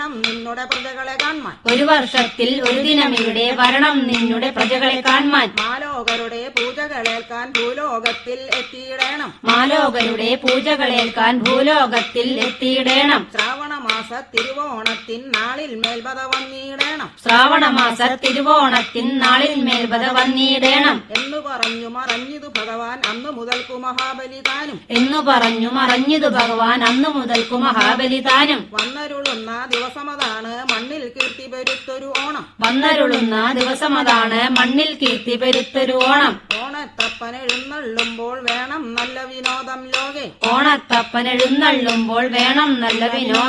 നിന്നുടെ പ്രജകളെ കാൺമാൻ ഒരു വർഷത്തിൽ ഒരു ദിനം ഇവിടെ വരണം നിന്നുടെ പ്രജകളെ കാൺമാൻ മാലോകരുടെ പൂജകളേൽക്കാൻ ഭൂലോകത്തിൽ എത്തിയിടേണം മാലോകരുടെ പൂജകളേൽക്കാൻ ഭൂലോകത്തിൽ എത്തിയിടേണം ശ്രാവണമാസ തിരുവോണത്തിൻ നാളിൽ മേൽപത വന്നിടേണം ശ്രാവണമാസ തിരുവോണത്തിൻ നാളിൽ മേൽപത വന്നിടേണം എന്നു പറഞ്ഞു മറഞ്ഞിതു ഭഗവാൻ അന്നു മുതൽക്കു മഹാബലി താനും എന്നു പറഞ്ഞു മറഞ്ഞിതു ഭഗവാൻ അന്നു മുതൽക്കു മഹാബലി താനും വന്നരുളുന്ന ദിവസമതാണ് മണ്ണിൽ കീർത്തി പെരുത്തൊരു ഓണം വന്നരുളുന്ന ദിവസമതാണ് മണ്ണിൽ കീർത്തി പെരുത്തൊരു ഓണം ഓണത്തപ്പൻ എഴുന്നള്ളുമ്പോൾ വേണം നല്ല വിനോദം ലോകെ ഓണത്തപ്പൻ എഴുന്നള്ളുമ്പോൾ വേണം നല്ല വിനോദം